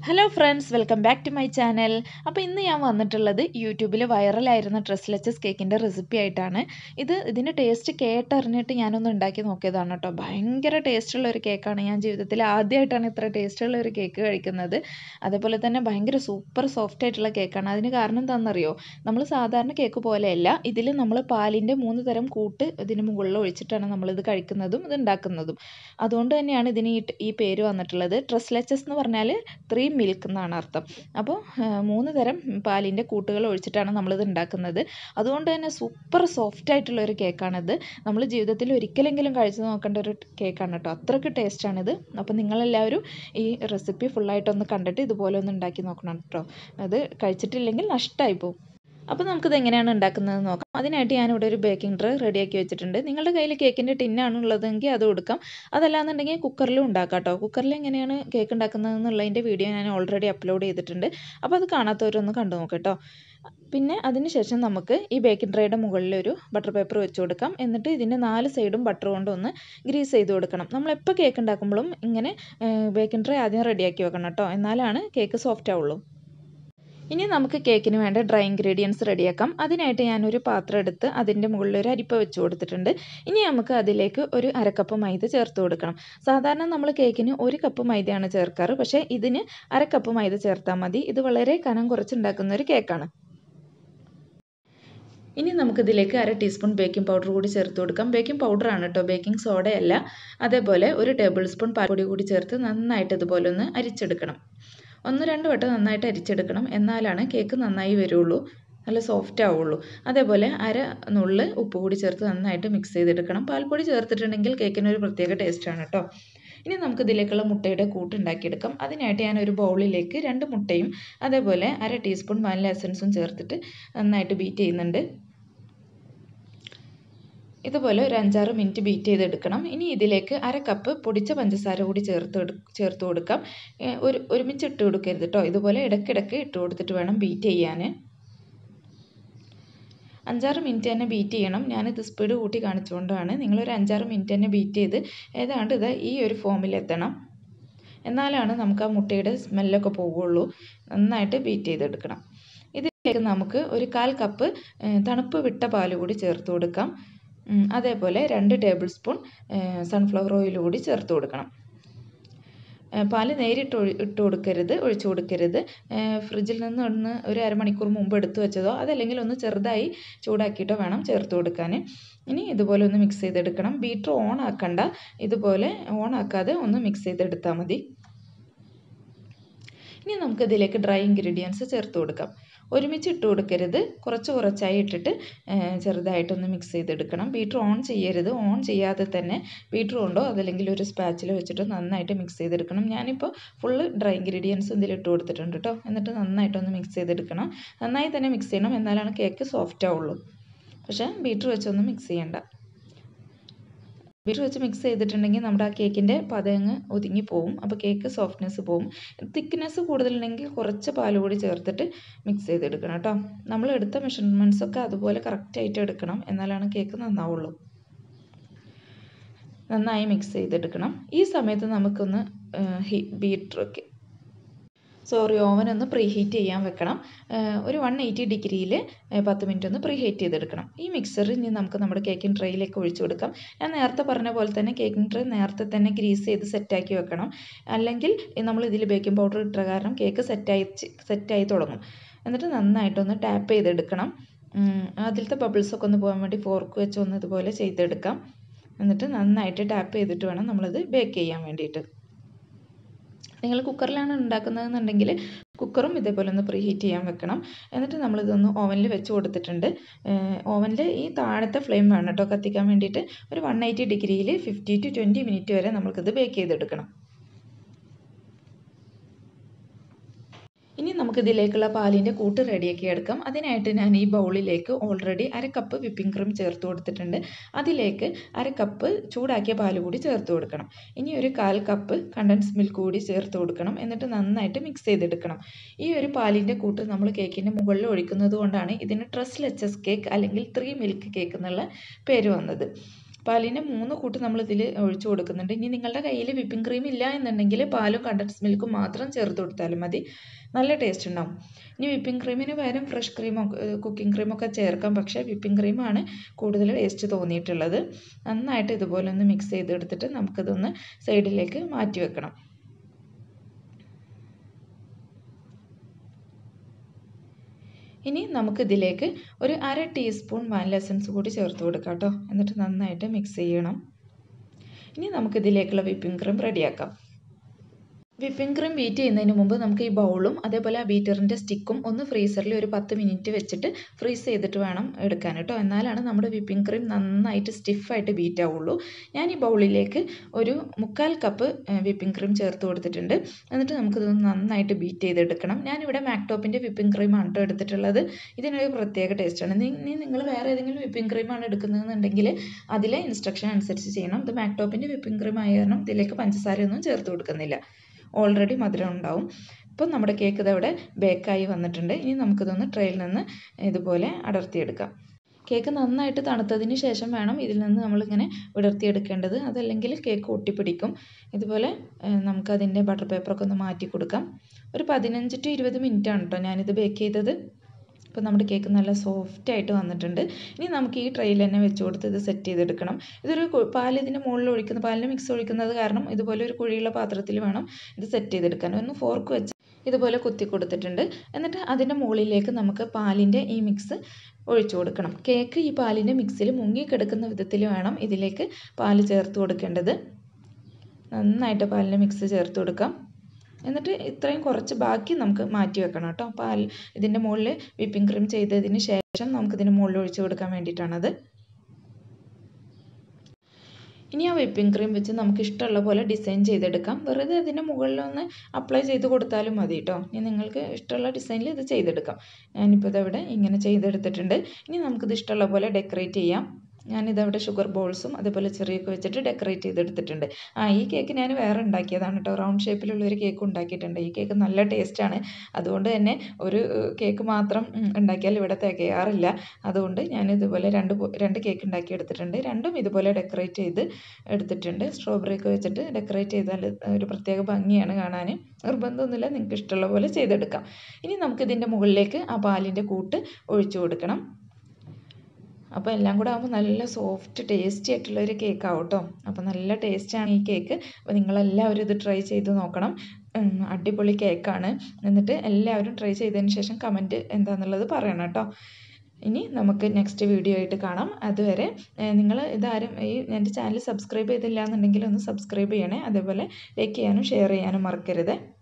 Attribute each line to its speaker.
Speaker 1: hello friends welcome back to my channel അപ്പോൾ ഇന്ന് ഞാൻ വന്നിട്ടുള്ളത് യൂട്യൂബിൽ വൈറലായിരുന്ന ഡ്രസ്ലെച്ചസ് കേക്കിൻ്റെ റെസിപ്പി ആയിട്ടാണ് ഇത് ഇതിൻ്റെ ടേസ്റ്റ് കേട്ടറിഞ്ഞിട്ട് ഞാനൊന്ന് ഉണ്ടാക്കി നോക്കിയതാണ് കേട്ടോ ഭയങ്കര ടേസ്റ്റുള്ള ഒരു കേക്കാണ് ഞാൻ ജീവിതത്തിൽ ആദ്യമായിട്ടാണ് ഇത്ര ടേസ്റ്റുള്ള ഒരു കേക്ക് കഴിക്കുന്നത് അതേപോലെ തന്നെ ഭയങ്കര സൂപ്പർ സോഫ്റ്റ് ആയിട്ടുള്ള കേക്കാണ് അതിന് കാരണം എന്താണെന്നറിയോ നമ്മൾ സാധാരണ കേക്ക് പോലെയല്ല ഇതിൽ നമ്മൾ പാലിൻ്റെ മൂന്ന് തരം കൂട്ട് ഇതിന് മുകളിൽ ഒഴിച്ചിട്ടാണ് നമ്മളിത് കഴിക്കുന്നതും ഇത് ഉണ്ടാക്കുന്നതും അതുകൊണ്ട് തന്നെയാണ് ഇതിന് ഈ ഈ പേര് വന്നിട്ടുള്ളത് ഡ്രസ്ലെച്ചസ് എന്ന് പറഞ്ഞാൽ ത്രീ മിൽക്ക് എന്നാണ് അർത്ഥം അപ്പോൾ മൂന്ന് തരം പാലിൻ്റെ കൂട്ടുകൾ ഒഴിച്ചിട്ടാണ് നമ്മളിത് ഉണ്ടാക്കുന്നത് അതുകൊണ്ട് തന്നെ സൂപ്പർ സോഫ്റ്റ് ആയിട്ടുള്ള ഒരു കേക്കാണിത് നമ്മൾ ജീവിതത്തിൽ ഒരിക്കലെങ്കിലും കഴിച്ചു നോക്കേണ്ട ഒരു കേക്കാണ് കേട്ടോ അത്രയ്ക്ക് ടേസ്റ്റാണിത് അപ്പോൾ നിങ്ങളെല്ലാവരും ഈ റെസിപ്പി ഫുള്ളായിട്ടൊന്ന് കണ്ടിട്ട് ഇതുപോലെ ഒന്ന് ഉണ്ടാക്കി നോക്കണം കേട്ടോ അത് കഴിച്ചിട്ടില്ലെങ്കിൽ നഷ്ടമായി പോകും അപ്പോൾ നമുക്കിത് എങ്ങനെയാണ് ഉണ്ടാക്കുന്നത് നോക്കാം അതിനായിട്ട് ഞാനിവിടെ ഒരു ബേക്കിംഗ് ട്രേ റെഡിയാക്കി വെച്ചിട്ടുണ്ട് നിങ്ങളുടെ കയ്യിൽ കേക്കിൻ്റെ ടിന്നാണ് ഉള്ളതെങ്കിൽ അത് കൊടുക്കാം അതല്ലാന്നുണ്ടെങ്കിൽ കുക്കറിലും ഉണ്ടാക്കാം കേട്ടോ കുക്കറിൽ എങ്ങനെയാണ് കേക്ക് ഉണ്ടാക്കുന്നത് എന്നുള്ളതിൻ്റെ വീഡിയോ ഞാൻ ഓൾറെഡി അപ്ലോഡ് ചെയ്തിട്ടുണ്ട് അപ്പോൾ അത് കാണാത്തവരൊന്ന് കണ്ടു നോക്കാം കേട്ടോ പിന്നെ അതിന് ശേഷം നമുക്ക് ഈ ബേക്കിംഗ് ട്രേയുടെ മുകളിൽ ഒരു ബട്ടർ പേപ്പർ വെച്ച് കൊടുക്കാം എന്നിട്ട് ഇതിൻ്റെ നാല് സൈഡും ബട്ടർ കൊണ്ട് ഒന്ന് ഗ്രീസ് ചെയ്ത് കൊടുക്കണം നമ്മളെപ്പോൾ കേക്ക് ഉണ്ടാക്കുമ്പോഴും ഇങ്ങനെ ബേക്കിംഗ് ട്രേ ആദ്യം റെഡിയാക്കി വെക്കണം കേട്ടോ എന്നാലാണ് കേക്ക് സോഫ്റ്റ് ആവുള്ളൂ ഇനി നമുക്ക് കേക്കിന് വേണ്ട ഡ്രൈ ഇൻഗ്രീഡിയൻസ് റെഡിയാക്കാം അതിനായിട്ട് ഞാനൊരു പാത്രം എടുത്ത് അതിൻ്റെ മുകളിൽ ഒരു അരിപ്പ വെച്ച് കൊടുത്തിട്ടുണ്ട് ഇനി നമുക്ക് അതിലേക്ക് ഒരു അരക്കപ്പ് മൈദ ചേർത്ത് കൊടുക്കണം സാധാരണ നമ്മൾ കേക്കിന് ഒരു കപ്പ് മൈദയാണ് ചേർക്കാറ് പക്ഷേ ഇതിന് അരക്കപ്പ് മൈദ ചേർത്താൽ മതി ഇത് വളരെ കനം കുറച്ചുണ്ടാക്കുന്ന ഒരു കേക്കാണ് ഇനി നമുക്കിതിലേക്ക് അര ടീസ്പൂൺ ബേക്കിംഗ് പൗഡർ കൂടി ചേർത്ത് കൊടുക്കാം ബേക്കിംഗ് പൗഡറാണ് കേട്ടോ ബേക്കിംഗ് സോഡയല്ല അതേപോലെ ഒരു ടേബിൾ സ്പൂൺ പാൽപ്പൊടി കൂടി ചേർത്ത് നന്നായിട്ട് ഇതുപോലെ ഒന്ന് അരിച്ചെടുക്കണം ഒന്ന് രണ്ട് വട്ടം നന്നായിട്ട് അരിച്ചെടുക്കണം എന്നാലാണ് കേക്ക് നന്നായി വരുള്ളൂ നല്ല സോഫ്റ്റ് ആവുള്ളൂ അതേപോലെ അര നുള്ള് ഉപ്പ് കൂടി ചേർത്ത് നന്നായിട്ട് മിക്സ് ചെയ്തെടുക്കണം പാൽപ്പൊടി ചേർത്തിട്ടുണ്ടെങ്കിൽ കേക്കിന് ഒരു പ്രത്യേക ടേസ്റ്റാണ് കേട്ടോ ഇനി നമുക്ക് ഇതിലേക്കുള്ള മുട്ടയുടെ കൂട്ട് ഉണ്ടാക്കിയെടുക്കാം അതിനായിട്ട് ഞാൻ ഒരു ബൗളിലേക്ക് രണ്ട് മുട്ടയും അതേപോലെ അര ടീസ്പൂൺ വാനില എസൻസും ചേർത്തിട്ട് നന്നായിട്ട് ബീറ്റ് ചെയ്യുന്നുണ്ട് ഇതുപോലെ ഒരു അഞ്ചാറ് മിനിറ്റ് ബീറ്റ് ചെയ്തെടുക്കണം ഇനി ഇതിലേക്ക് അര കപ്പ് പൊടിച്ച പഞ്ചസാര കൂടി ചേർത്ത് ചേർത്ത് കൊടുക്കാം ഒരു ഒരുമിച്ച് ഇട്ട് കൊടുക്കരുത് കേട്ടോ ഇതുപോലെ ഇടയ്ക്കിടയ്ക്ക് ഇട്ട് കൊടുത്തിട്ട് വേണം ബീറ്റ് ചെയ്യാൻ അഞ്ചാറ് മിനിറ്റ് തന്നെ ബീറ്റ് ചെയ്യണം ഞാനിത് സ്പീഡ് കൂട്ടി കാണിച്ചുകൊണ്ടാണ് നിങ്ങളൊരു അഞ്ചാറ് മിനിറ്റ് തന്നെ ബീറ്റ് ചെയ്ത് ഏതാണ്ട് ഇത് ഈ ഒരു ഫോമിലെത്തണം എന്നാലാണ് നമുക്ക് ആ മുട്ടയുടെ സ്മെല്ലൊക്കെ പോവുള്ളൂ നന്നായിട്ട് ബീറ്റ് ചെയ്തെടുക്കണം ഇതിലേക്ക് നമുക്ക് ഒരു കാൽ കപ്പ് തണുപ്പ് വിട്ട പാൽ കൂടി ചേർത്ത് കൊടുക്കാം അതേപോലെ രണ്ട് ടേബിൾ സ്പൂൺ സൺഫ്ലവർ ഓയിൽ കൂടി ചേർത്ത് കൊടുക്കണം പാല് നേരിട്ട് ഇട്ട് കൊടുക്കരുത് ഒഴിച്ചു കൊടുക്കരുത് ഫ്രിഡ്ജിൽ നിന്ന് ഒന്ന് ഒരു അരമണിക്കൂർ മുമ്പ് എടുത്തു വെച്ചതോ അതല്ലെങ്കിൽ ഒന്ന് ചെറുതായി ചൂടാക്കിയിട്ടോ വേണം ചേർത്ത് കൊടുക്കാൻ ഇനി ഇതുപോലെ ഒന്ന് മിക്സ് ചെയ്തെടുക്കണം ബീറ്റർ ഓൺ ആക്കണ്ട ഇതുപോലെ ഓൺ ആക്കാതെ ഒന്ന് മിക്സ് ചെയ്തെടുത്താൽ മതി ഇനി നമുക്ക് ഇതിലേക്ക് ഡ്രൈ ഇൻഗ്രീഡിയൻസ് ചേർത്ത് കൊടുക്കാം ഒരുമിച്ച് ഇട്ട് കൊടുക്കരുത് കുറച്ച് കുറച്ചായി ഇട്ടിട്ട് ചെറുതായിട്ടൊന്ന് മിക്സ് ചെയ്തെടുക്കണം ബീറ്റർ ഓൺ ചെയ്യരുത് ഓൺ ചെയ്യാതെ തന്നെ ബീറ്റർ കൊണ്ടോ അതല്ലെങ്കിൽ ഒരു സ്പാച്ചിൽ വെച്ചിട്ട് നന്നായിട്ട് മിക്സ് ചെയ്തെടുക്കണം ഞാനിപ്പോൾ ഫുള്ള് ഡ്രൈ ഇൻഗ്രീഡിയൻസ് ഇതിൽ ഇട്ട് കൊടുത്തിട്ടുണ്ട് കേട്ടോ എന്നിട്ട് നന്നായിട്ടൊന്ന് മിക്സ് ചെയ്തെടുക്കണം നന്നായി തന്നെ മിക്സ് ചെയ്യണം എന്നാലാണ് കേക്ക് സോഫ്റ്റ് ആവുള്ളൂ പക്ഷേ ബീറ്റർ വെച്ചൊന്നും മിക്സ് ചെയ്യണ്ട ബീറ്റർ വെച്ച് മിക്സ് ചെയ്തിട്ടുണ്ടെങ്കിൽ നമ്മുടെ ആ കേക്കിൻ്റെ പതങ്ങ് ഒതുങ്ങി പോവും അപ്പോൾ കേക്ക് സോഫ്റ്റ്നെസ് പോവും തിക്നെസ് കൂടുതലുണ്ടെങ്കിൽ കുറച്ച് പാൽ കൂടി ചേർത്തിട്ട് മിക്സ് ചെയ്തെടുക്കണം കേട്ടോ നമ്മൾ എടുത്ത മെഷർമെൻറ്റ്സ് ഒക്കെ അതുപോലെ കറക്റ്റായിട്ട് എടുക്കണം എന്നാലാണ് കേക്ക് നന്നാവുള്ളൂ നന്നായി മിക്സ് ചെയ്തെടുക്കണം ഈ സമയത്ത് നമുക്കൊന്ന് ഹീ ബീറ്ററൊക്കെ സോറി ഓവൻ ഒന്ന് പ്രീ ഹീറ്റ് ചെയ്യാൻ വെക്കണം ഒരു വൺ എയ്റ്റി ഡിഗ്രിയിൽ പത്ത് മിനിറ്റ് ഒന്ന് പ്രീ ഹീറ്റ് ചെയ്തെടുക്കണം ഈ മിക്സർ ഇനി നമുക്ക് നമ്മുടെ കേക്കിംഗ് ട്രേയിലേക്ക് ഒഴിച്ചു കൊടുക്കാം ഞാൻ നേരത്തെ പറഞ്ഞ പോലെ തന്നെ കേക്കിംഗ് ട്രേ നേരത്തെ തന്നെ ഗ്രീസ് ചെയ്ത് സെറ്റാക്കി വെക്കണം അല്ലെങ്കിൽ നമ്മൾ ഇതിൽ ബേക്കിംഗ് പൗഡർ ഇട്ട കാരണം കേക്ക് സെറ്റായി സെറ്റായി തുടങ്ങും എന്നിട്ട് നന്നായിട്ടൊന്ന് ടാപ്പ് ചെയ്തെടുക്കണം അതിലത്തെ ബബിൾസൊക്കെ ഒന്ന് പോകാൻ വേണ്ടി ഫോർക്ക് വെച്ച് ഒന്ന് ഇതുപോലെ ചെയ്തെടുക്കാം എന്നിട്ട് നന്നായിട്ട് ടാപ്പ് ചെയ്തിട്ട് വേണം നമ്മളത് ബേക്ക് ചെയ്യാൻ വേണ്ടിയിട്ട് നിങ്ങൾ കുക്കറിലാണ് ഉണ്ടാക്കുന്നതെന്നുണ്ടെങ്കിൽ കുക്കറും ഇതേപോലെ ഒന്ന് പ്രീ ഹീറ്റ് ചെയ്യാൻ വെക്കണം എന്നിട്ട് നമ്മളിതൊന്ന് ഓവനിൽ വെച്ച് കൊടുത്തിട്ടുണ്ട് ഓവനിൽ ഈ താഴത്തെ ഫ്ലെയിം വേണം കേട്ടോ കത്തിക്കാൻ വേണ്ടിയിട്ട് ഒരു വൺ എയ്റ്റി ഡിഗ്രിയിൽ ഫിഫ്റ്റി ടു ട്വൻറ്റി മിനിറ്റ് വരെ നമുക്കിത് ബേക്ക് ചെയ്തെടുക്കണം ഇനി നമുക്കിതിലേക്കുള്ള പാലിൻ്റെ കൂട്ട് റെഡിയാക്കി എടുക്കാം അതിനായിട്ട് ഞാൻ ഈ ബൗളിലേക്ക് ഓൾറെഡി അര കപ്പ് വിപ്പിംഗ് ക്രീം ചേർത്ത് കൊടുത്തിട്ടുണ്ട് അതിലേക്ക് അര കപ്പ് ചൂടാക്കിയ പാൽ കൂടി ചേർത്ത് കൊടുക്കണം ഇനി ഒരു കാൽ കപ്പ് കണ്ടൻസ് മിൽക്ക് കൂടി ചേർത്ത് കൊടുക്കണം എന്നിട്ട് നന്നായിട്ട് മിക്സ് ചെയ്തെടുക്കണം ഈ ഒരു പാലിൻ്റെ കൂട്ട് നമ്മൾ കേക്കിൻ്റെ മുകളിൽ ഒഴിക്കുന്നത് കൊണ്ടാണ് ഇതിന് ട്രസ് ലെച്ചസ് കേക്ക് അല്ലെങ്കിൽ ത്രീ മിൽക്ക് കേക്ക് എന്നുള്ള പേര് വന്നത് പാലിൻ്റെ മൂന്ന് കൂട്ട് നമ്മൾ ഇതിൽ ഒഴിച്ചു കൊടുക്കുന്നുണ്ട് ഇനി നിങ്ങളുടെ കയ്യിൽ വിപ്പിംഗ് ക്രീം ഇല്ല എന്നുണ്ടെങ്കിൽ പാലും കണ്ടൻസ് മിൽക്കും മാത്രം ചേർത്ത് കൊടുത്താലും മതി നല്ല ടേസ്റ്റ് ഉണ്ടാവും ഇനി വിപ്പിംഗ് ക്രീമിന് പകരം ഫ്രഷ് ക്രീമോ കുക്കിംഗ് ക്രീമൊക്കെ ചേർക്കാം പക്ഷേ വിപ്പിംഗ് ക്രീമാണ് കൂടുതൽ ടേസ്റ്റ് തോന്നിയിട്ടുള്ളത് നന്നായിട്ട് ഇതുപോലെ ഒന്ന് മിക്സ് ചെയ്തെടുത്തിട്ട് നമുക്കിതൊന്ന് സൈഡിലേക്ക് മാറ്റി വെക്കണം ഇനി നമുക്കിതിലേക്ക് ഒരു അര ടീസ്പൂൺ വാനില എസൻസ് കൂടി ചേർത്ത് കൊടുക്കാം കേട്ടോ എന്നിട്ട് നന്നായിട്ട് മിക്സ് ചെയ്യണം ഇനി നമുക്കിതിലേക്കുള്ള വിപ്പിംഗ് ക്രീം റെഡിയാക്കാം വിപ്പിംഗ് ക്രീം ബീറ്റ് ചെയ്യുന്നതിന് മുമ്പ് നമുക്ക് ഈ ബൗളും അതേപോലെ ആ ബീറ്ററിൻ്റെ സ്റ്റിക്കും ഒന്ന് ഫ്രീസറിൽ ഒരു പത്ത് മിനിറ്റ് വെച്ചിട്ട് ഫ്രീസ് ചെയ്തിട്ട് വേണം എടുക്കാൻ കേട്ടോ എന്നാലാണ് നമ്മുടെ വിപ്പിംഗ് ക്രീം നന്നായിട്ട് സ്റ്റിഫായിട്ട് ബീറ്റ് ആവുള്ളൂ ഞാൻ ഈ ബൗളിലേക്ക് ഒരു മുക്കാൽ കപ്പ് വിപ്പിംഗ് ക്രീം ചേർത്ത് കൊടുത്തിട്ടുണ്ട് എന്നിട്ട് നമുക്കിതൊന്ന് നന്നായിട്ട് ബീറ്റ് ചെയ്തെടുക്കണം ഞാനിവിടെ മാക്ടോപ്പിൻ്റെ വിപ്പിംഗ് ക്രീമാണ് കേട്ടോ എടുത്തിട്ടുള്ളത് ഇതിനൊരു പ്രത്യേക ടേസ്റ്റാണ് ഇനി നിങ്ങൾ വേറെ ഏതെങ്കിലും വിപ്പിംഗ് ക്രീമാണ് എടുക്കുന്നതെന്നുണ്ടെങ്കിൽ അതിലെ ഇൻസ്ട്രക്ഷൻ അനുസരിച്ച് ചെയ്യണം ഇത് മാക്ടോപ്പിൻ്റെ വിപ്പിംഗ് ക്രീം ആയ കാരണം ഇതിലേക്ക് പഞ്ചസാരയൊന്നും ചേർത്ത് കൊടുക്കുന്നില്ല ഓൾറെഡി മധുരം ഉണ്ടാവും ഇപ്പം നമ്മുടെ കേക്ക് ഇതവിടെ ബേക്കായി വന്നിട്ടുണ്ട് ഇനി നമുക്കിതൊന്ന് ട്രെയിൽ നിന്ന് ഇതുപോലെ അടർത്തിയെടുക്കാം കേക്ക് നന്നായിട്ട് തണുത്തതിന് ശേഷം വേണം ഇതിൽ നിന്ന് നമ്മളിങ്ങനെ വിടർത്തിയെടുക്കേണ്ടത് അതല്ലെങ്കിൽ കേക്ക് ഒട്ടിപ്പിടിക്കും ഇതുപോലെ നമുക്കതിൻ്റെ ബട്ടർ പേപ്പറൊക്കെ ഒന്ന് മാറ്റി കൊടുക്കാം ഒരു പതിനഞ്ച് ടു ഇരുപത് മിനിറ്റാണ് കേട്ടോ ഞാനിത് ബേക്ക് ചെയ്തത് ഇപ്പോൾ നമ്മുടെ കേക്ക് നല്ല സോഫ്റ്റ് ആയിട്ട് വന്നിട്ടുണ്ട് ഇനി നമുക്ക് ഈ ട്രെയിൽ തന്നെ വെച്ച് കൊടുത്ത് ഇത് സെറ്റ് ചെയ്തെടുക്കണം ഇതൊരു പാൽ ഇതിൻ്റെ മുകളിൽ ഒഴിക്കുന്ന പാലിന് മിക്സ് ഒഴിക്കുന്നത് കാരണം ഇതുപോലെ ഒരു കുഴിയുള്ള പാത്രത്തിൽ വേണം ഇത് സെറ്റ് ചെയ്തെടുക്കാൻ ഒന്ന് ഫോർക്ക് വെച്ച് ഇതുപോലെ കുത്തി കൊടുത്തിട്ടുണ്ട് എന്നിട്ട് അതിൻ്റെ മുകളിലേക്ക് നമുക്ക് പാലിൻ്റെ ഈ മിക്സ് ഒഴിച്ചു കൊടുക്കണം കേക്ക് ഈ പാലിൻ്റെ മിക്സിൽ മുങ്ങിക്കിടക്കുന്ന വിധത്തിൽ വേണം ഇതിലേക്ക് പാല് ചേർത്ത് കൊടുക്കേണ്ടത് നന്നായിട്ട് പാലിൻ്റെ മിക്സ് ചേർത്ത് കൊടുക്കാം എന്നിട്ട് ഇത്രയും കുറച്ച് ബാക്കി നമുക്ക് മാറ്റി വെക്കണം കേട്ടോ പാൽ ഇതിൻ്റെ മുകളിൽ വിപ്പിംഗ് ക്രീം ചെയ്തതിന് ശേഷം നമുക്ക് ഇതിൻ്റെ മുകളിൽ ഒഴിച്ചു കൊടുക്കാൻ വേണ്ടിയിട്ടാണത് ഇനി ആ വിപ്പിംഗ് ക്രീം വെച്ച് നമുക്ക് ഇഷ്ടമുള്ള പോലെ ഡിസൈൻ ചെയ്തെടുക്കാം വെറുതെ അതിൻ്റെ മുകളിലൊന്ന് അപ്ലൈ ചെയ്ത് കൊടുത്താലും മതി കേട്ടോ ഇനി നിങ്ങൾക്ക് ഇഷ്ടമുള്ള ഡിസൈനിൽ ഇത് ചെയ്തെടുക്കാം ഞാനിപ്പോൾ ഇതവിടെ ഇങ്ങനെ ചെയ്തെടുത്തിട്ടുണ്ട് ഇനി നമുക്കിത് ഇഷ്ടമുള്ള പോലെ ഡെക്കറേറ്റ് ചെയ്യാം ഞാനിതവിടെ ഷുഗർ ബോൾസും അതേപോലെ ചെറിയൊക്കെ വെച്ചിട്ട് ഡെക്കറേറ്റ് ചെയ്തെടുത്തിട്ടുണ്ട് ആ ഈ കേക്ക് ഞാൻ വേറെ ഉണ്ടാക്കിയതാണ് കേട്ടോ റൗണ്ട് ഷേപ്പിലുള്ള ഒരു കേക്ക് ഉണ്ടാക്കിയിട്ടുണ്ട് ഈ കേക്ക് നല്ല ടേസ്റ്റാണ് അതുകൊണ്ട് തന്നെ ഒരു കേക്ക് മാത്രം ഉണ്ടാക്കിയാൽ ഇവിടെ തികയാറില്ല അതുകൊണ്ട് ഞാൻ ഇതുപോലെ രണ്ട് രണ്ട് കേക്ക് ഉണ്ടാക്കി എടുത്തിട്ടുണ്ട് രണ്ടും ഇതുപോലെ ഡെക്കറേറ്റ് ചെയ്ത് എടുത്തിട്ടുണ്ട് സ്ട്രോബെറി ഒക്കെ വെച്ചിട്ട് ഡെക്കറേറ്റ് ചെയ്താൽ ഒരു പ്രത്യേക ഭംഗിയാണ് കാണാൻ നിർബന്ധമൊന്നുമില്ല നിങ്ങൾക്ക് ഇഷ്ടമുള്ള പോലെ ചെയ്തെടുക്കാം ഇനി നമുക്കിതിൻ്റെ മുകളിലേക്ക് ആ പാലിൻ്റെ കൂട്ട് ഒഴിച്ചു കൊടുക്കണം അപ്പോൾ എല്ലാം കൂടെ ആകുമ്പോൾ നല്ല സോഫ്റ്റ് ടേസ്റ്റി ആയിട്ടുള്ള ഒരു കേക്ക് ആവും കേട്ടോ അപ്പോൾ നല്ല ടേസ്റ്റാണ് ഈ കേക്ക് അപ്പോൾ നിങ്ങളെല്ലാവരും ഇത് ട്രൈ ചെയ്ത് നോക്കണം അടിപൊളി കേക്കാണ് എന്നിട്ട് എല്ലാവരും ട്രൈ ചെയ്തതിന് ശേഷം കമൻറ്റ് എന്താണെന്നുള്ളത് പറയണം കേട്ടോ ഇനി നമുക്ക് നെക്സ്റ്റ് വീഡിയോ ആയിട്ട് കാണാം അതുവരെ നിങ്ങൾ ഇതാരും ഈ എൻ്റെ ചാനൽ സബ്സ്ക്രൈബ് ചെയ്തില്ല എന്നുണ്ടെങ്കിൽ ഒന്ന് സബ്സ്ക്രൈബ് ചെയ്യണേ അതേപോലെ ലൈക്ക് ചെയ്യാനും ഷെയർ ചെയ്യാനും മറക്കരുത്